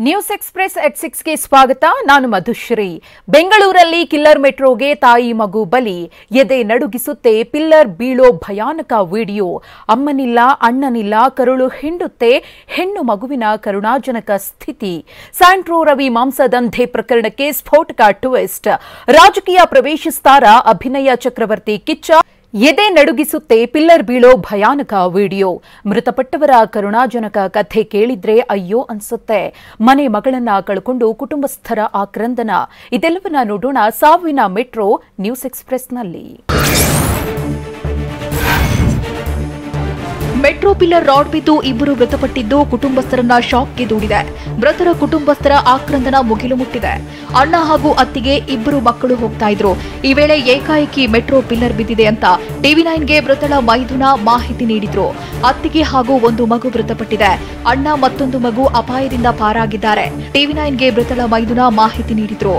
news express ಎಟ್ ಸಿಕ್ಸ್ಗೆ ಸ್ವಾಗತ ನಾನು ಮಧುಶ್ರೀ ಬೆಂಗಳೂರಲ್ಲಿ ಕಿಲ್ಲರ್ ಮೆಟ್ರೋಗೆ ತಾಯಿ ಮಗು ಬಲಿ ಎದೆ ನಡುಗಿಸುತ್ತೆ ಪಿಲ್ಲರ್ ಬೀಳೋ ಭಯಾನಕ ವಿಡಿಯೋ ಅಮ್ಮನಿಲ್ಲ ಅಣ್ಣನಿಲ್ಲ ಕರುಳು ಹಿಂಡುತ್ತೆ ಹೆಣ್ಣು ಮಗುವಿನ ಕರುಣಾಜನಕ ಸ್ಥಿತಿ ಸ್ಯಾಂಟ್ರೋ ರವಿ ಮಾಂಸದಂಧೆ ಪ್ರಕರಣಕ್ಕೆ ಸ್ಫೋಟಕ ಟ್ವಿಸ್ಟ್ ರಾಜಕೀಯ ಪ್ರವೇಶಿಸ್ತಾರ ಅಭಿನಯ ಚಕ್ರವರ್ತಿ ಕಿಚ್ಚ ಎದೆ ನಡುಗಿಸುತ್ತೆ ಪಿಲ್ಲರ್ ಬೀಳೋ ಭಯಾನಕ ವಿಡಿಯೋ ಮೃತಪಟ್ಟವರ ಕರುಣಾಜನಕ ಕಥೆ ಕೇಳಿದ್ರೆ ಅಯ್ಯೋ ಅನ್ಸುತ್ತೆ ಮನೆ ಮಗಳನ್ನ ಕಳ್ಕೊಂಡು ಕುಟುಂಬಸ್ಥರ ಆಕ್ರಂದನ ಇದೆಲ್ಲವನ್ನ ನೋಡೋಣ ಸಾವಿನ ಮೆಟ್ರೋ ನ್ಯೂಸ್ ಎಕ್ಸ್ಪ್ರೆಸ್ನಲ್ಲಿ ಮೆಟ್ರೋ ಪಿಲ್ಲರ್ ರಾಡ್ ಬಿದ್ದು ಇಬ್ಬರು ಮೃತಪಟ್ಟಿದ್ದು ಕುಟುಂಬಸ್ಥರನ್ನ ಶಾಕ್ಗೆ ದೂಡಿದೆ ಮೃತರ ಕುಟುಂಬಸ್ಥರ ಆಕ್ರಂದನ ಮುಗಿಲು ಮುಟ್ಟಿದೆ ಅಣ್ಣ ಹಾಗೂ ಅತ್ತಿಗೆ ಇಬ್ಬರು ಮಕ್ಕಳು ಹೋಗ್ತಾ ಇದ್ರು ಈ ವೇಳೆ ಏಕಾಏಕಿ ಮೆಟ್ರೋ ಪಿಲ್ಲರ್ ಬಿದ್ದಿದೆ ಅಂತ ಟಿವಿ ನೈನ್ಗೆ ಮೃತಳ ಮೈದುನ ಮಾಹಿತಿ ನೀಡಿದ್ರು ಅತ್ತಿಗೆ ಹಾಗೂ ಒಂದು ಮಗು ಮೃತಪಟ್ಟಿದೆ ಅಣ್ಣ ಮತ್ತೊಂದು ಮಗು ಅಪಾಯದಿಂದ ಪಾರಾಗಿದ್ದಾರೆ ಟಿವಿ ನೈನ್ಗೆ ಮೃತಳ ಮೈದುನ ಮಾಹಿತಿ ನೀಡಿದ್ರು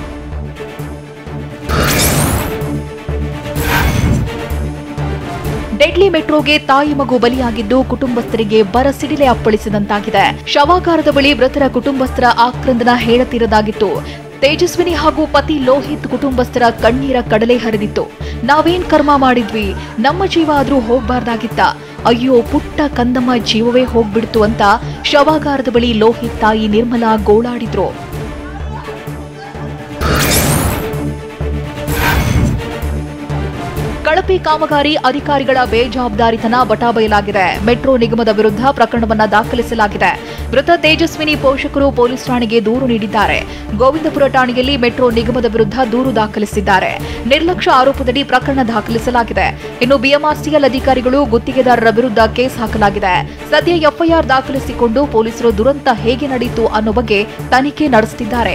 ಡೆಡ್ಲಿ ಮೆಟ್ರೋಗೆ ತಾಯಿ ಮಗು ಬಲಿಯಾಗಿದ್ದು ಕುಟುಂಬಸ್ಥರಿಗೆ ಬರಸಿಡಿಲೆ ಅಪ್ಪಳಿಸಿದಂತಾಗಿದೆ ಶವಾಗಾರದ ಬಳಿ ಮೃತರ ಕುಟುಂಬಸ್ಥರ ಆಕ್ರಂದನ ಹೇಳತೀರದಾಗಿತ್ತು ತೇಜಸ್ವಿನಿ ಹಾಗೂ ಪತಿ ಲೋಹಿತ್ ಕುಟುಂಬಸ್ಥರ ಕಣ್ಣೀರ ಕಡಲೆ ಹರಿದಿತ್ತು ನಾವೇನ್ ಕರ್ಮ ಮಾಡಿದ್ವಿ ನಮ್ಮ ಜೀವ ಆದ್ರೂ ಹೋಗ್ಬಾರ್ದಾಗಿತ್ತ ಅಯ್ಯೋ ಪುಟ್ಟ ಕಂದಮ್ಮ ಜೀವವೇ ಹೋಗ್ಬಿಡ್ತು ಅಂತ ಶವಾಗಾರದ ಬಳಿ ಲೋಹಿತ್ ತಾಯಿ ನಿರ್ಮಲಾ ಗೋಳಾಡಿದ್ರು ಕಳಪೆ ಕಾಮಗಾರಿ ಅಧಿಕಾರಿಗಳ ಬೇಜವಾಬ್ದಾರಿತನ ಬಟಾಬಯಲಾಗಿದೆ ಮೆಟ್ರೋ ನಿಗಮದ ವಿರುದ್ಧ ಪ್ರಕರಣವನ್ನ ದಾಖಲಿಸಲಾಗಿದೆ ಮೃತ ತೇಜಸ್ವಿನಿ ಪೋಷಕರು ಪೊಲೀಸ್ ಠಾಣೆಗೆ ದೂರು ನೀಡಿದ್ದಾರೆ ಗೋವಿಂದಪುರ ಠಾಣೆಯಲ್ಲಿ ಮೆಟ್ರೋ ನಿಗಮದ ವಿರುದ್ಧ ದೂರು ದಾಖಲಿಸಿದ್ದಾರೆ ನಿರ್ಲಕ್ಷ್ಯ ಆರೋಪದಡಿ ಪ್ರಕರಣ ದಾಖಲಿಸಲಾಗಿದೆ ಇನ್ನು ಬಿಎಂಆರ್ಸಿಎಲ್ ಅಧಿಕಾರಿಗಳು ಗುತ್ತಿಗೆದಾರರ ವಿರುದ್ಧ ಕೇಸ್ ಹಾಕಲಾಗಿದೆ ಸದ್ಯ ಎಫ್ಐಆರ್ ದಾಖಲಿಸಿಕೊಂಡು ಪೊಲೀಸರು ದುರಂತ ಹೇಗೆ ನಡೆಯಿತು ಅನ್ನೋ ಬಗ್ಗೆ ತನಿಖೆ ನಡೆಸುತ್ತಿದ್ದಾರೆ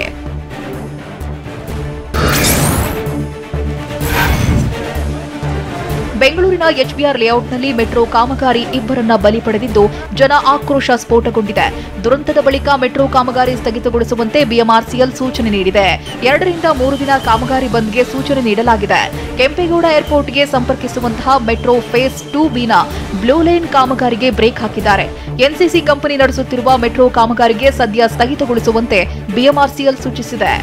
ಬೆಂಗಳೂರಿನ ಎಚ್ಬಿಆರ್ ಲೇಔಟ್ನಲ್ಲಿ ಮೆಟ್ರೋ ಕಾಮಗಾರಿ ಇಬ್ಬರನ್ನ ಬಲಿ ಪಡೆದಿದ್ದು ಜನ ಆಕ್ರೋಶ ಸ್ಫೋಟಗೊಂಡಿದೆ ದುರಂತದ ಬಳಿಕ ಮೆಟ್ರೋ ಕಾಮಗಾರಿ ಸ್ಥಗಿತಗೊಳಿಸುವಂತೆ ಬಿಎಂಆರ್ಸಿಎಲ್ ಸೂಚನೆ ನೀಡಿದೆ ಎರಡರಿಂದ ಮೂರು ದಿನ ಕಾಮಗಾರಿ ಬಂದ್ಗೆ ಸೂಚನೆ ನೀಡಲಾಗಿದೆ ಕೆಂಪೇಗೌಡ ಏರ್ಪೋರ್ಟ್ಗೆ ಸಂಪರ್ಕಿಸುವಂತಹ ಮೆಟ್ರೋ ಫೇಸ್ ಟೂ ಬಿನ ಬ್ಲೂ ಲೈನ್ ಕಾಮಗಾರಿಗೆ ಬ್ರೇಕ್ ಹಾಕಿದ್ದಾರೆ ಎನ್ಸಿಸಿ ಕಂಪನಿ ನಡೆಸುತ್ತಿರುವ ಮೆಟ್ರೋ ಕಾಮಗಾರಿಗೆ ಸದ್ಯ ಸ್ಥಗಿತಗೊಳಿಸುವಂತೆ ಬಿಎಂಆರ್ಸಿಎಲ್ ಸೂಚಿಸಿದೆ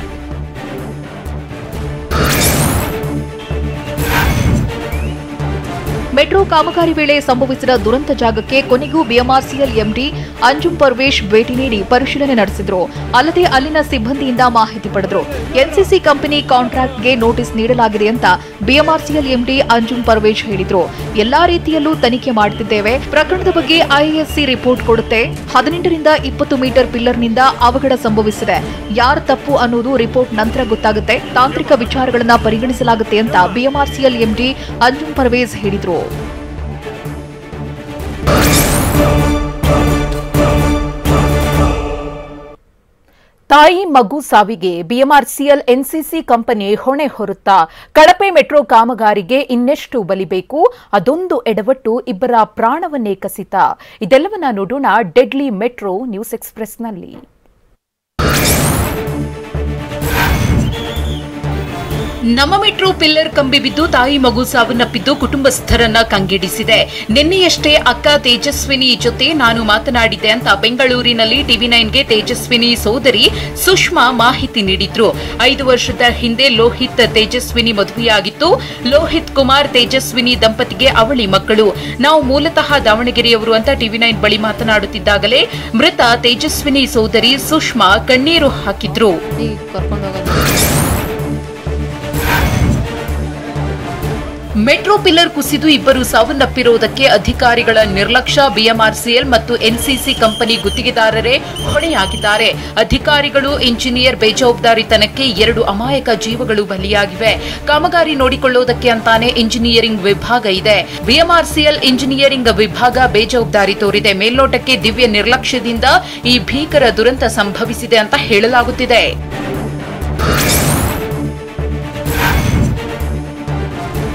ಮೆಟ್ರೋ ಕಾಮಗಾರಿ ವೇಳೆ ಸಂಭವಿಸಿದ ದುರಂತ ಜಾಗಕ್ಕೆ ಕೊನೆಗೂ ಬಿಎಂಆರ್ಸಿಎಲ್ ಎಂಡಿ ಅಂಜುಂ ಪರ್ವೇಶ್ ಭೇಟಿ ನೀಡಿ ಪರಿಶೀಲನೆ ನಡೆಸಿದ್ರು ಅಲ್ಲದೆ ಅಲ್ಲಿನ ಸಿಬ್ಬಂದಿಯಿಂದ ಮಾಹಿತಿ ಪಡೆದ್ರು ಎನ್ಸಿಸಿ ಕಂಪನಿ ಕಾಂಟ್ರಾಕ್ಟ್ಗೆ ನೋಟಿಸ್ ನೀಡಲಾಗಿದೆ ಅಂತ ಬಿಎಂಆರ್ಸಿಎಲ್ ಎಂಡಿ ಅಂಜುಂ ಪರ್ವೇಶ್ ಹೇಳಿದ್ರು ಎಲ್ಲಾ ರೀತಿಯಲ್ಲೂ ತನಿಖೆ ಮಾಡುತ್ತಿದ್ದೇವೆ ಪ್ರಕರಣದ ಬಗ್ಗೆ ಐಎಎಸ್ಸಿ ರಿಪೋರ್ಟ್ ಕೊಡುತ್ತೆ ಹದಿನೆಂಟರಿಂದ ಇಪ್ಪತ್ತು ಮೀಟರ್ ಪಿಲ್ಲರ್ನಿಂದ ಅವಘಡ ಸಂಭವಿಸಿದೆ ಯಾರ ತಪ್ಪು ಅನ್ನೋದು ರಿಪೋರ್ಟ್ ನಂತರ ಗೊತ್ತಾಗುತ್ತೆ ತಾಂತ್ರಿಕ ವಿಚಾರಗಳನ್ನ ಪರಿಗಣಿಸಲಾಗುತ್ತೆ ಅಂತ ಬಿಎಂಆರ್ಸಿಎಲ್ ಎಂಡಿ ಅಂಜುಂ ಪರ್ವೇಜ್ ಹೇಳಿದ್ರು ತಾಯಿ ಮಗು ಸಾವಿಗೆ ಬಿಎಂಆರ್ಸಿಎಲ್ ಎನ್ಸಿಸಿ ಕಂಪನಿ ಹೊಣೆ ಹೊರುತ್ತಾ ಕಳಪೆ ಮೆಟ್ರೋ ಕಾಮಗಾರಿಗೆ ಇನ್ನೆಷ್ಟು ಬಲಿಬೇಕು ಅದೊಂದು ಎಡವಟ್ಟು ಇಬ್ಬರ ಪ್ರಾಣವನ್ನೇ ಕಸಿತ ಇದೆಲ್ಲವನ್ನ ನೋಡೋಣ ಡೆಡ್ಲಿ ಮೆಟ್ರೋ ನ್ಯೂಸ್ ಎಕ್ಸ್ಪ್ರೆಸ್ನಲ್ಲಿ ನಮ್ಮ ಮೆಟ್ರೋ ಪಿಲ್ಲರ್ ಕಂಬಿ ಬಿದ್ದು ತಾಯಿ ಮಗು ಸಾವನ್ನಪ್ಪಿದ್ದು ಕುಟುಂಬಸ್ಥರನ್ನ ಕಂಗೆಡಿಸಿದೆ ನಿನ್ನೆಯಷ್ಟೇ ಅಕ್ಕ ತೇಜಸ್ವಿನಿ ಜೊತೆ ನಾನು ಮಾತನಾಡಿದ್ದೆ ಅಂತ ಬೆಂಗಳೂರಿನಲ್ಲಿ ಟಿವಿ ನೈನ್ಗೆ ತೇಜಸ್ವಿನಿ ಸೋದರಿ ಸುಷ್ಮಾ ಮಾಹಿತಿ ನೀಡಿದ್ರು ಐದು ವರ್ಷದ ಹಿಂದೆ ಲೋಹಿತ್ ತೇಜಸ್ವಿನಿ ಮದುವೆಯಾಗಿತ್ತು ಲೋಹಿತ್ ಕುಮಾರ್ ತೇಜಸ್ವಿನಿ ದಂಪತಿಗೆ ಅವಳಿ ಮಕ್ಕಳು ನಾವು ಮೂಲತಃ ದಾವಣಗೆರೆಯವರು ಅಂತ ಟಿವಿ ನೈನ್ ಬಳಿ ಮಾತನಾಡುತ್ತಿದ್ದಾಗಲೇ ಮೃತ ತೇಜಸ್ವಿನಿ ಸೋದರಿ ಸುಷ್ಮಾ ಕಣ್ಣೀರು ಹಾಕಿದ್ರು ಮೆಟ್ರೋ ಪಿಲ್ಲರ್ ಕುಸಿದು ಇಬ್ಬರು ಸಾವನ್ನಪ್ಪಿರುವುದಕ್ಕೆ ಅಧಿಕಾರಿಗಳ ನಿರ್ಲಕ್ಷ್ಯ ಬಿಎಂಆರ್ಸಿಎಲ್ ಮತ್ತು ಎನ್ಸಿಸಿ ಕಂಪನಿ ಗುತ್ತಿಗೆದಾರರೇ ಹೊಣೆಯಾಗಿದ್ದಾರೆ ಅಧಿಕಾರಿಗಳು ಇಂಜಿನಿಯರ್ ಬೇಜವಾಬ್ದಾರಿತನಕ್ಕೆ ಎರಡು ಅಮಾಯಕ ಜೀವಗಳು ಬಲಿಯಾಗಿವೆ ಕಾಮಗಾರಿ ನೋಡಿಕೊಳ್ಳುವುದಕ್ಕೆ ಅಂತಾನೆ ಇಂಜಿನಿಯರಿಂಗ್ ವಿಭಾಗ ಇದೆ ಬಿಎಂಆರ್ಸಿಎಲ್ ಇಂಜಿನಿಯರಿಂಗ್ ವಿಭಾಗ ಬೇಜವಾಬ್ದಾರಿ ತೋರಿದೆ ಮೇಲ್ನೋಟಕ್ಕೆ ದಿವ್ಯ ನಿರ್ಲಕ್ಷ್ಯದಿಂದ ಈ ಭೀಕರ ದುರಂತ ಸಂಭವಿಸಿದೆ ಅಂತ ಹೇಳಲಾಗುತ್ತಿದೆ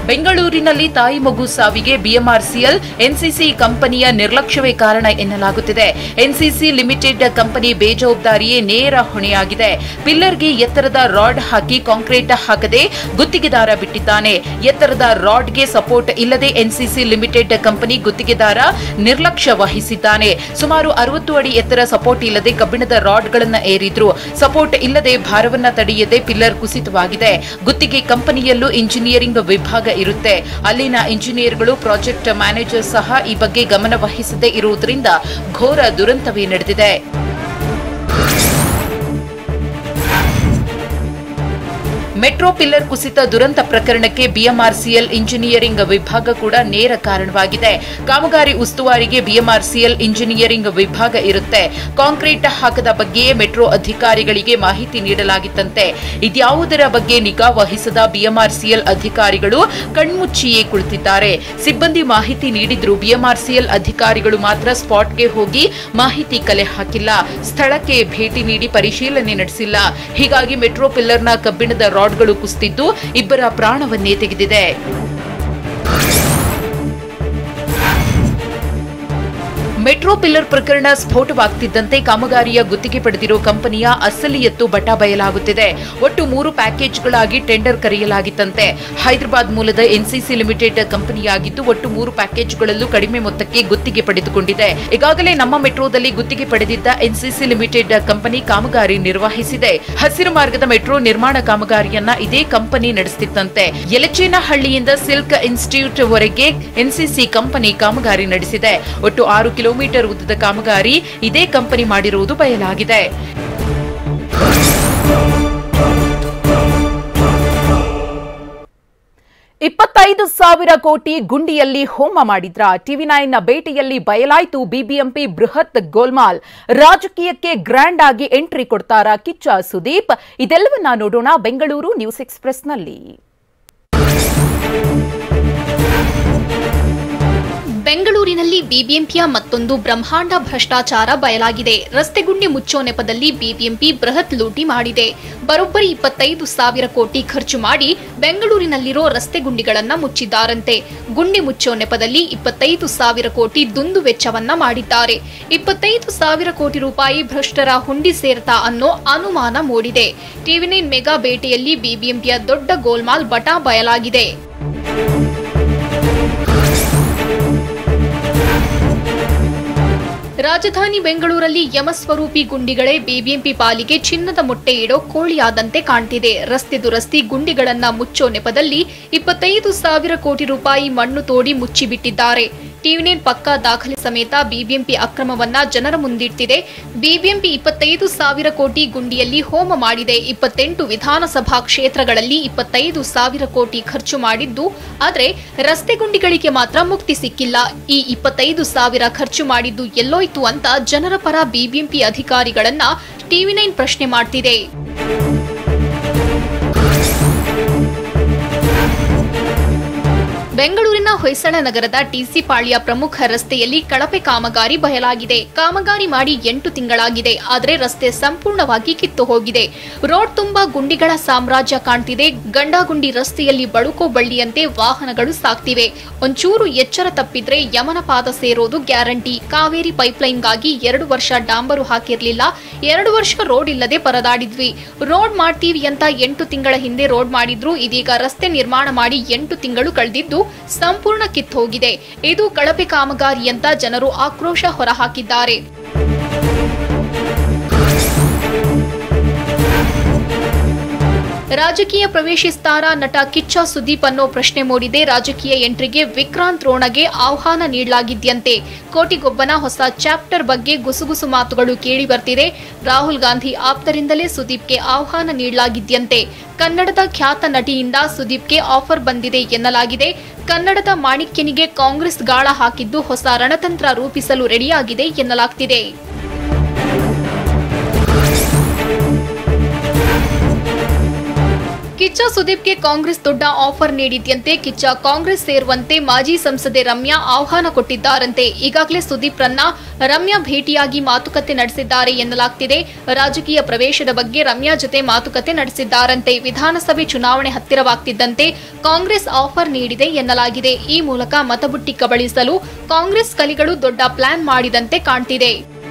ಬೆಂಗಳೂರಿನಲ್ಲಿ ತಾಯಿ ಮಗು ಸಾವಿಗೆ ಬಿಎಂಆರ್ಸಿಎಲ್ ಎನ್ಸಿಸಿ ಕಂಪನಿಯ ನಿರ್ಲಕ್ಷ್ಯವೇ ಕಾರಣ ಎನ್ನಲಾಗುತ್ತಿದೆ ಎನ್ಸಿಸಿ ಲಿಮಿಟೆಡ್ ಕಂಪನಿ ಬೇಜವಾಬ್ದಾರಿಯೇ ನೇರ ಹೊಣೆಯಾಗಿದೆ ಪಿಲ್ಲರ್ಗೆ ಎತ್ತರದ ರಾಡ್ ಹಾಕಿ ಕಾಂಕ್ರೀಟ್ ಹಾಕದೆ ಗುತ್ತಿಗೆದಾರ ಬಿಟ್ಟಿದ್ದಾನೆ ಎತ್ತರದ ರಾಡ್ಗೆ ಸಪೋರ್ಟ್ ಇಲ್ಲದೆ ಎನ್ಸಿಸಿ ಲಿಮಿಟೆಡ್ ಕಂಪನಿ ಗುತ್ತಿಗೆದಾರ ನಿರ್ಲಕ್ಷ್ಯ ವಹಿಸಿದ್ದಾನೆ ಸುಮಾರು ಅರವತ್ತು ಅಡಿ ಎತ್ತರ ಸಪೋರ್ಟ್ ಇಲ್ಲದೆ ಕಬ್ಬಿಣದ ರಾಡ್ಗಳನ್ನ ಏರಿದ್ರು ಸಪೋರ್ಟ್ ಇಲ್ಲದೆ ಭಾರವನ್ನ ತಡೆಯದೆ ಪಿಲ್ಲರ್ ಕುಸಿತವಾಗಿದೆ ಗುತ್ತಿಗೆ ಕಂಪನಿಯಲ್ಲೂ ಇಂಜಿನಿಯರಿಂಗ್ ವಿಭಾಗ ಇರುತ್ತೆ ಅಲ್ಲಿನ ಇಂಜಿನಿಯರ್ಗಳು ಪ್ರಾಜೆಕ್ಟ್ ಮ್ಯಾನೇಜರ್ ಸಹ ಈ ಬಗ್ಗೆ ಗಮನ ವಹಿಸದೇ ಇರುವುದರಿಂದ ಘೋರ ದುರಂತವೇ ನಡೆದಿದೆ ಮೆಟ್ರೋ ಪಿಲ್ಲರ್ ಕುಸಿತ ದುರಂತ ಪ್ರಕರಣಕ್ಕೆ ಬಿಎಂಆರ್ಸಿಎಲ್ ಇಂಜಿನಿಯರಿಂಗ್ ವಿಭಾಗ ಕೂಡ ನೇರ ಕಾರಣವಾಗಿದೆ ಕಾಮಗಾರಿ ಉಸ್ತುವಾರಿಗೆ ಬಿಎಂಆರ್ಸಿಎಲ್ ಇಂಜಿನಿಯರಿಂಗ್ ವಿಭಾಗ ಇರುತ್ತೆ ಕಾಂಕ್ರೀಟ್ ಹಾಕದ ಬಗ್ಗೆಯೇ ಮೆಟ್ರೋ ಅಧಿಕಾರಿಗಳಿಗೆ ಮಾಹಿತಿ ನೀಡಲಾಗಿತ್ತಂತೆ ಇದ್ಯಾವುದರ ಬಗ್ಗೆ ನಿಗಾ ವಹಿಸದ ಬಿಎಂಆರ್ಸಿಎಲ್ ಅಧಿಕಾರಿಗಳು ಕಣ್ಮುಚ್ಚಿಯೇ ಕುಳಿತಿದ್ದಾರೆ ಸಿಬ್ಬಂದಿ ಮಾಹಿತಿ ನೀಡಿದ್ರು ಬಿಎಂಆರ್ಸಿಎಲ್ ಅಧಿಕಾರಿಗಳು ಮಾತ್ರ ಸ್ಪಾಟ್ಗೆ ಹೋಗಿ ಮಾಹಿತಿ ಕಲೆ ಹಾಕಿಲ್ಲ ಸ್ಥಳಕ್ಕೆ ಭೇಟಿ ನೀಡಿ ಪರಿಶೀಲನೆ ನಡೆಸಿಲ್ಲ ಹೀಗಾಗಿ ಮೆಟ್ರೋ ಪಿಲ್ಲರ್ನ ಕಬ್ಬಿಣದ ರಾಡ್ಗಳು ಕುಸಿದಿದ್ದು ಇಬ್ಬರ ಪ್ರಾಣವನ್ನೇ ತೆಗೆದಿದೆ ಮೆಟ್ರೋ ಪಿಲ್ಲರ್ ಪ್ರಕರಣ ಸ್ಫೋಟವಾಗ್ತಿದ್ದಂತೆ ಕಾಮಗಾರಿಯ ಗುತ್ತಿಗೆ ಪಡೆದಿರೋ ಕಂಪನಿಯ ಅಸಲಿಯತ್ತು ಬಟ ಬಯಲಾಗುತ್ತಿದೆ ಒಟ್ಟು ಮೂರು ಪ್ಯಾಕೇಜ್ಗಳಾಗಿ ಟೆಂಡರ್ ಕರೆಯಲಾಗಿತ್ತಂತೆ ಹೈದರಾಬಾದ್ ಮೂಲದ ಎನ್ಸಿಸಿ ಲಿಮಿಟೆಡ್ ಕಂಪನಿಯಾಗಿದ್ದು ಒಟ್ಟು ಮೂರು ಪ್ಯಾಕೇಜ್ಗಳಲ್ಲೂ ಕಡಿಮೆ ಮೊತ್ತಕ್ಕೆ ಗುತ್ತಿಗೆ ಪಡೆದುಕೊಂಡಿದೆ ಈಗಾಗಲೇ ನಮ್ಮ ಮೆಟ್ರೋದಲ್ಲಿ ಗುತ್ತಿಗೆ ಪಡೆದಿದ್ದ ಎನ್ಸಿಸಿ ಲಿಮಿಟೆಡ್ ಕಂಪನಿ ಕಾಮಗಾರಿ ನಿರ್ವಹಿಸಿದೆ ಹಸಿರು ಮಾರ್ಗದ ಮೆಟ್ರೋ ನಿರ್ಮಾಣ ಕಾಮಗಾರಿಯನ್ನ ಇದೇ ಕಂಪನಿ ನಡೆಸುತ್ತಿತ್ತಂತೆ ಯಲಚೇನಹಳ್ಳಿಯಿಂದ ಸಿಲ್ಕ್ ಇನ್ಸ್ಟಿಟ್ಯೂಟ್ ವರೆಗೆ ಎನ್ಸಿಸಿ ಕಂಪನಿ ಕಾಮಗಾರಿ ನಡೆಸಿದೆ ಒಟ್ಟು ಆರು ಕಿಲೋಮೀಟರ್ ಉದ್ದದ ಕಾಮಗಾರಿ ಇದೇ ಕಂಪನಿ ಮಾಡಿರುವುದು ಬಯಲಾಗಿದೆ ಇಪ್ಪತ್ತೈದು ಸಾವಿರ ಕೋಟಿ ಗುಂಡಿಯಲ್ಲಿ ಹೋಮ ಮಾಡಿದ್ರ ಟಿವಿ ನೈನ್ನ ಭೇಟಿಯಲ್ಲಿ ಬಯಲಾಯ್ತು ಬಿಬಿಎಂಪಿ ಬೃಹತ್ ಗೋಲ್ಮಾಲ್ ರಾಜಕೀಯಕ್ಕೆ ಗ್ರ್ಯಾಂಡ್ ಆಗಿ ಎಂಟ್ರಿ ಕೊಡ್ತಾರಾ ಕಿಚ್ಚ ಸುದೀಪ್ ಇದೆಲ್ಲವನ್ನ ನೋಡೋಣ ಬೆಂಗಳೂರು ನ್ಯೂಸ್ ಎಕ್ಸ್ಪ್ರೆಸ್ನಲ್ಲಿ ಬೆಂಗಳೂರಿನಲ್ಲಿ ಬಿಬಿಎಂಪಿಯ ಮತ್ತೊಂದು ಬ್ರಹ್ಮಾಂಡ ಭ್ರಷ್ಟಾಚಾರ ಬಯಲಾಗಿದೆ ರಸ್ತೆ ಗುಂಡಿ ಮುಚ್ಚೋ ನೆಪದಲ್ಲಿ ಬಿಬಿಎಂಪಿ ಬೃಹತ್ ಲೂಟಿ ಮಾಡಿದೆ ಬರೋಬ್ಬರಿ ಇಪ್ಪತ್ತೈದು ಸಾವಿರ ಕೋಟಿ ಖರ್ಚು ಮಾಡಿ ಬೆಂಗಳೂರಿನಲ್ಲಿರೋ ರಸ್ತೆ ಗುಂಡಿಗಳನ್ನ ಮುಚ್ಚಿದ್ದಾರಂತೆ ಗುಂಡಿ ಮುಚ್ಚೋ ನೆಪದಲ್ಲಿ ಇಪ್ಪತ್ತೈದು ಸಾವಿರ ಕೋಟಿ ದುಂದು ವೆಚ್ಚವನ್ನ ಮಾಡಿದ್ದಾರೆ ಇಪ್ಪತ್ತೈದು ಸಾವಿರ ಕೋಟಿ ರೂಪಾಯಿ ಭ್ರಷ್ಟರ ಹುಂಡಿ ಸೇರ್ತಾ ಅನ್ನೋ ಅನುಮಾನ ಮೂಡಿದೆ ಟಿವಿ ನೈನ್ ಮೆಗಾ ಭೇಟಿಯಲ್ಲಿ ಬಿಬಿಎಂಪಿಯ ದೊಡ್ಡ ಗೋಲ್ಮಾಲ್ ಬಟ ಬಯಲಾಗಿದೆ ರಾಜಧಾನಿ ಬೆಂಗಳೂರಲ್ಲಿ ಯಮಸ್ವರೂಪಿ ಗುಂಡಿಗಳೇ ಬಿಬಿಎಂಪಿ ಪಾಲಿಗೆ ಚಿನ್ನದ ಮೊಟ್ಟೆ ಇಡೋ ಕೋಳಿಯಾದಂತೆ ಕಾಣ್ತಿದೆ ರಸ್ತೆ ದುರಸ್ತಿ ಗುಂಡಿಗಳನ್ನ ಮುಚ್ಚೋ ನೆಪದಲ್ಲಿ ಇಪ್ಪತ್ತೈದು ಸಾವಿರ ಕೋಟಿ ರೂಪಾಯಿ ಮಣ್ಣು ತೋಡಿ ಮುಚ್ಚಿಬಿಟ್ಟಿದ್ದಾರೆ ಟಿವಿನೇನ್ ಪಕ್ಕಾ ದಾಖಲೆ ಸಮೇತ ಬಿಬಿಎಂಪಿ ಅಕ್ರಮವನ್ನ ಜನರ ಮುಂದಿಡ್ತಿದೆ ಬಿಬಿಎಂಪಿ ಇಪ್ಪತ್ತೈದು ಸಾವಿರ ಕೋಟಿ ಗುಂಡಿಯಲ್ಲಿ ಹೋಮ ಮಾಡಿದೆ ಇಪ್ಪತ್ತೆಂಟು ವಿಧಾನಸಭಾ ಕ್ಷೇತ್ರಗಳಲ್ಲಿ ಇಪ್ಪತ್ತೈದು ಸಾವಿರ ಕೋಟಿ ಖರ್ಚು ಮಾಡಿದ್ದು ಆದ್ರೆ ರಸ್ತೆ ಗುಂಡಿಗಳಿಗೆ ಮಾತ್ರ ಮುಕ್ತಿ ಸಿಕ್ಕಿಲ್ಲ ಈ ಇಪ್ಪತ್ತೈದು ಸಾವಿರ ಖರ್ಚು ಮಾಡಿದ್ದು ಎಲ್ಲೋಯ್ತು ಅಂತ ಜನರ ಪರ ಬಿಬಿಎಂಪಿ ಅಧಿಕಾರಿಗಳನ್ನ ಟಿವಿ ನೈನ್ ಪ್ರಶ್ನೆ ಮಾಡ್ತಿದೆ ಬೆಂಗಳೂರಿನ ಹೊಯ್ಸಳ ನಗರದ ಟಿಸಿ ಪಾಳ್ಯ ಪ್ರಮುಖ ರಸ್ತೆಯಲ್ಲಿ ಕಳಪೆ ಕಾಮಗಾರಿ ಬಯಲಾಗಿದೆ ಕಾಮಗಾರಿ ಮಾಡಿ ಎಂಟು ತಿಂಗಳಾಗಿದೆ ಆದರೆ ರಸ್ತೆ ಸಂಪೂರ್ಣವಾಗಿ ಕಿತ್ತು ಹೋಗಿದೆ ರೋಡ್ ತುಂಬಾ ಗುಂಡಿಗಳ ಸಾಮ್ರಾಜ್ಯ ಕಾಣ್ತಿದೆ ಗಂಡಾಗುಂಡಿ ರಸ್ತೆಯಲ್ಲಿ ಬಳುಕೋ ಬಳ್ಳಿಯಂತೆ ವಾಹನಗಳು ಸಾಕ್ತಿವೆ ಒಂಚೂರು ಎಚ್ಚರ ತಪ್ಪಿದ್ರೆ ಯಮನ ಪಾದ ಸೇರೋದು ಗ್ಯಾರಂಟಿ ಕಾವೇರಿ ಪೈಪ್ಲೈನ್ಗಾಗಿ ಎರಡು ವರ್ಷ ಡಾಂಬರು ಹಾಕಿರ್ಲಿಲ್ಲ ಎರಡು ವರ್ಷ ರೋಡ್ ಇಲ್ಲದೆ ಪರದಾಡಿದ್ವಿ ರೋಡ್ ಮಾಡ್ತೀವಿ ಅಂತ ಎಂಟು ತಿಂಗಳ ಹಿಂದೆ ರೋಡ್ ಮಾಡಿದ್ರು ಇದೀಗ ರಸ್ತೆ ನಿರ್ಮಾಣ ಮಾಡಿ ಎಂಟು ತಿಂಗಳು ಕಳೆದಿದ್ದು ಸಂಪೂರ್ಣ ಕಿತ್ತೋಗಿದೆ ಇದು ಕಳಪೆ ಕಾಮಗಾರಿ ಅಂತ ಜನರು ಆಕ್ರೋಶ ಹೊರಹಾಕಿದ್ದಾರೆ ರಾಜಕೀಯ ಪ್ರವೇಶಿಸ್ತಾರಾ ನಟ ಕಿಚ್ಚ ಸುದೀಪ್ ಅನ್ನೋ ಪ್ರಶ್ನೆ ಮೂಡಿದೆ ರಾಜಕೀಯ ಎಂಟ್ರಿಗೆ ವಿಕ್ರಾಂತ್ ರೋಣಗೆ ಆಹ್ವಾನ ನೀಡಲಾಗಿದ್ಯಂತೆ ಕೋಟಿಗೊಬ್ಬನ ಹೊಸ ಚಾಪ್ಟರ್ ಬಗ್ಗೆ ಗುಸುಗುಸು ಮಾತುಗಳು ಕೇಳಿ ಬರ್ತಿದೆ ರಾಹುಲ್ ಗಾಂಧಿ ಆಪ್ತರಿಂದಲೇ ಸುದೀಪ್ಗೆ ಆಹ್ವಾನ ನೀಡಲಾಗಿದ್ಯಂತೆ ಕನ್ನಡದ ಖ್ಯಾತ ನಟಿಯಿಂದ ಸುದೀಪ್ಗೆ ಆಫರ್ ಬಂದಿದೆ ಎನ್ನಲಾಗಿದೆ ಕನ್ನಡದ ಮಾಣಿಕ್ಯನಿಗೆ ಕಾಂಗ್ರೆಸ್ ಗಾಳ ಹಾಕಿದ್ದು ಹೊಸ ರಣತಂತ್ರ ರೂಪಿಸಲು ರೆಡಿಯಾಗಿದೆ ಎನ್ನಲಾಗ್ತಿದೆ ಕಿಚ್ಚ ಸುದೀಪ್ಗೆ ಕಾಂಗ್ರೆಸ್ ದೊಡ್ಡ ಆಫರ್ ನೀಡಿದ್ಯಂತೆ ಕಿಚ್ಚ ಕಾಂಗ್ರೆಸ್ ಸೇರುವಂತೆ ಮಾಜಿ ಸಂಸದೆ ರಮ್ಯಾ ಆಹ್ವಾನ ಕೊಟ್ಟಿದ್ದಾರಂತೆ ಈಗಾಗಲೇ ಸುದೀಪ್ ರನ್ನ ರಮ್ಯಾ ಭೇಟಿಯಾಗಿ ಮಾತುಕತೆ ನಡೆಸಿದ್ದಾರೆ ಎನ್ನಲಾಗ್ತಿದೆ ರಾಜಕೀಯ ಪ್ರವೇಶದ ಬಗ್ಗೆ ರಮ್ಯಾ ಜೊತೆ ಮಾತುಕತೆ ನಡೆಸಿದ್ದಾರಂತೆ ವಿಧಾನಸಭೆ ಚುನಾವಣೆ ಹತ್ತಿರವಾಗ್ತಿದ್ದಂತೆ ಕಾಂಗ್ರೆಸ್ ಆಫರ್ ನೀಡಿದೆ ಎನ್ನಲಾಗಿದೆ ಈ ಮೂಲಕ ಮತಬುಟ್ಟಿ ಕಬಳಿಸಲು ಕಾಂಗ್ರೆಸ್ ಕಲಿಗಳು ದೊಡ್ಡ ಪ್ಲಾನ್ ಮಾಡಿದಂತೆ ಕಾಣ್ತಿದೆ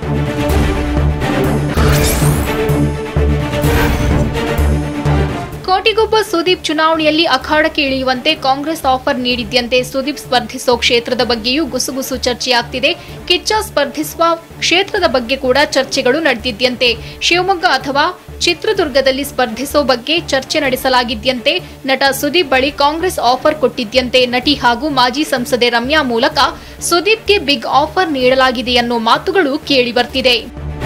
ಕೋಟಿಗೊಬ್ಬ ಸುದೀಪ್ ಚುನಾವಣೆಯಲ್ಲಿ ಅಖಾಡಕ್ಕೆ ಇಳಿಯುವಂತೆ ಕಾಂಗ್ರೆಸ್ ಆಫರ್ ನೀಡಿದ್ಯಂತೆ ಸುದೀಪ್ ಸ್ಪರ್ಧಿಸೋ ಕ್ಷೇತ್ರದ ಬಗ್ಗೆಯೂ ಗುಸುಗುಸು ಚರ್ಚೆಯಾಗ್ತಿದೆ ಕಿಚ್ಚ ಸ್ಪರ್ಧಿಸುವ ಕ್ಷೇತ್ರದ ಬಗ್ಗೆ ಕೂಡ ಚರ್ಚೆಗಳು ನಡೆದಿದ್ಯಂತೆ ಶಿವಮೊಗ್ಗ ಅಥವಾ ಚಿತ್ರದುರ್ಗದಲ್ಲಿ ಸ್ಪರ್ಧಿಸೋ ಬಗ್ಗೆ ಚರ್ಚೆ ನಡೆಸಲಾಗಿದ್ಯಂತೆ ನಟ ಸುದೀಪ್ ಬಳಿ ಕಾಂಗ್ರೆಸ್ ಆಫರ್ ಕೊಟ್ಟಿದ್ಯಂತೆ ನಟಿ ಹಾಗೂ ಮಾಜಿ ಸಂಸದೆ ರಮ್ಯಾ ಮೂಲಕ ಸುದೀಪ್ಗೆ ಬಿಗ್ ಆಫರ್ ನೀಡಲಾಗಿದೆ ಅನ್ನೋ ಮಾತುಗಳು ಕೇಳಿಬರ್ತಿದೆ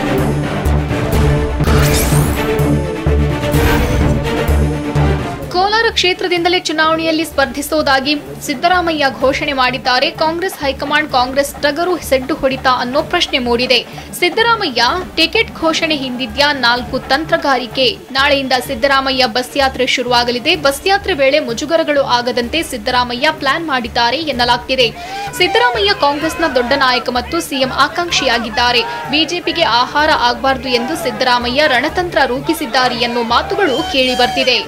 ಕೋಲಾರ ಕ್ಷೇತ್ರದಿಂದಲೇ ಚುನಾವಣೆಯಲ್ಲಿ ಸ್ಪರ್ಧಿಸೋದಾಗಿ ಸಿದ್ದರಾಮಯ್ಯ ಘೋಷಣೆ ಮಾಡಿದ್ದಾರೆ ಕಾಂಗ್ರೆಸ್ ಹೈಕಮಾಂಡ್ ಕಾಂಗ್ರೆಸ್ ಟಗರು ಸೆಡ್ಡು ಹೊಡಿತಾ ಅನ್ನೋ ಪ್ರಶ್ನೆ ಮೂಡಿದೆ ಸಿದ್ದರಾಮಯ್ಯ ಟಿಕೆಟ್ ಘೋಷಣೆ ಹಿಂದಿದ್ಯಾ ನಾಲ್ಕು ತಂತ್ರಗಾರಿಕೆ ನಾಳೆಯಿಂದ ಸಿದ್ದರಾಮಯ್ಯ ಬಸ್ ಯಾತ್ರೆ ಶುರುವಾಗಲಿದೆ ಬಸ್ ಯಾತ್ರೆ ವೇಳೆ ಮುಜುಗರಗಳು ಆಗದಂತೆ ಸಿದ್ದರಾಮಯ್ಯ ಪ್ಲಾನ್ ಮಾಡಿದ್ದಾರೆ ಎನ್ನಲಾಗ್ತಿದೆ ಸಿದ್ದರಾಮಯ್ಯ ಕಾಂಗ್ರೆಸ್ನ ದೊಡ್ಡ ನಾಯಕ ಮತ್ತು ಸಿಎಂ ಆಕಾಂಕ್ಷಿಯಾಗಿದ್ದಾರೆ ಬಿಜೆಪಿಗೆ ಆಹಾರ ಆಗಬಾರದು ಎಂದು ಸಿದ್ದರಾಮಯ್ಯ ರಣತಂತ್ರ ರೂಪಿಸಿದ್ದಾರೆ ಎನ್ನುವ ಮಾತುಗಳು ಕೇಳಿಬರ್ತಿದೆ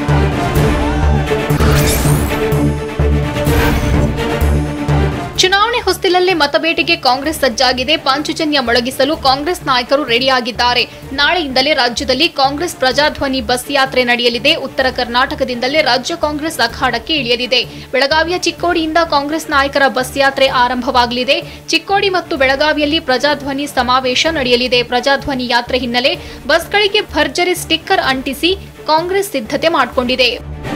ಚುನಾವಣೆ ಹೊಸ್ತಿಲಲ್ಲೇ ಮತಬೇಟೆಗೆ ಕಾಂಗ್ರೆಸ್ ಸಜ್ಜಾಗಿದೆ ಪಾಂಚಜನ್ಯ ಮೊಳಗಿಸಲು ಕಾಂಗ್ರೆಸ್ ನಾಯಕರು ರೆಡಿಯಾಗಿದ್ದಾರೆ ನಾಳೆಯಿಂದಲೇ ರಾಜ್ಯದಲ್ಲಿ ಕಾಂಗ್ರೆಸ್ ಪ್ರಜಾಧ್ವನಿ ಬಸ್ ಯಾತ್ರೆ ನಡೆಯಲಿದೆ ಉತ್ತರ ಕರ್ನಾಟಕದಿಂದಲೇ ರಾಜ್ಯ ಕಾಂಗ್ರೆಸ್ ಅಖಾಡಕ್ಕೆ ಇಳಿಯಲಿದೆ ಬೆಳಗಾವಿಯ ಚಿಕ್ಕೋಡಿಯಿಂದ ಕಾಂಗ್ರೆಸ್ ನಾಯಕರ ಬಸ್ ಯಾತ್ರೆ ಆರಂಭವಾಗಲಿದೆ ಚಿಕ್ಕೋಡಿ ಮತ್ತು ಬೆಳಗಾವಿಯಲ್ಲಿ ಪ್ರಜಾಧ್ವನಿ ಸಮಾವೇಶ ನಡೆಯಲಿದೆ ಪ್ರಜಾಧ್ವನಿ ಯಾತ್ರೆ ಹಿನ್ನೆಲೆ ಬಸ್ಗಳಿಗೆ ಭರ್ಜರಿ ಸ್ಟಿಕ್ಕರ್ ಅಂಟಿಸಿ ಕಾಂಗ್ರೆಸ್ ಸಿದ್ಧತೆ ಮಾಡಿಕೊಂಡಿದೆ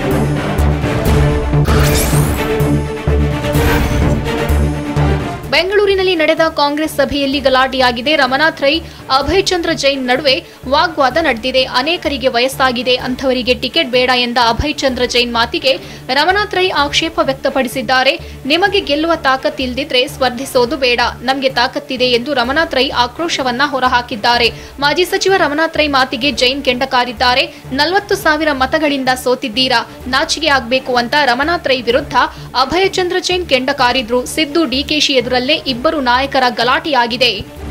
ಬೆಂಗಳೂರಿನಲ್ಲಿ ನಡೆದ ಕಾಂಗ್ರೆಸ್ ಸಭೆಯಲ್ಲಿ ಗಲಾಟೆಯಾಗಿದೆ ರಮನಾಥ್ ರೈ ಅಭಯ್ ಚಂದ್ರ ಜೈನ್ ನಡುವೆ ವಾಗ್ವಾದ ನಡೆದಿದೆ ಅನೇಕರಿಗೆ ವಯಸ್ಸಾಗಿದೆ ಅಂಥವರಿಗೆ ಟಿಕೆಟ್ ಬೇಡ ಎಂದ ಅಭಯ್ ಚಂದ್ರ ಜೈನ್ ಮಾತಿಗೆ ರಮನಾಥ್ ರೈ ಆಕ್ಷೇಪ ವ್ಯಕ್ತಪಡಿಸಿದ್ದಾರೆ ನಿಮಗೆ ಗೆಲ್ಲುವ ತಾಕತ್ತಿಲ್ದಿದ್ರೆ ಸ್ಪರ್ಧಿಸೋದು ಬೇಡ ನಮಗೆ ತಾಕತ್ತಿದೆ ಎಂದು ರಮನಾಥ್ ರೈ ಆಕ್ರೋಶವನ್ನ ಹೊರಹಾಕಿದ್ದಾರೆ ಮಾಜಿ ಸಚಿವ ರಮನಾಥ್ ರೈ ಮಾತಿಗೆ ಜೈನ್ ಕೆಂಡ ಕಾರಿದ್ದಾರೆ ನಲವತ್ತು ಸಾವಿರ ಮತಗಳಿಂದ ಸೋತಿದ್ದೀರಾ ನಾಚಿಕೆ ಆಗ್ಬೇಕು ಅಂತ ರಮನಾಥ್ ರೈ ವಿರುದ್ಧ ಅಭಯಚಂದ್ರ ಜೈನ್ ಕೆಂಡ ಕಾರಿದ್ರು ಸಿದ್ದು ಡಿಕೆಶಿ ಎದುರಲ್ಲೇ ಇಬ್ಬರು ನಾಯಕರ ಗಲಾಟೆಯಾಗಿದೆ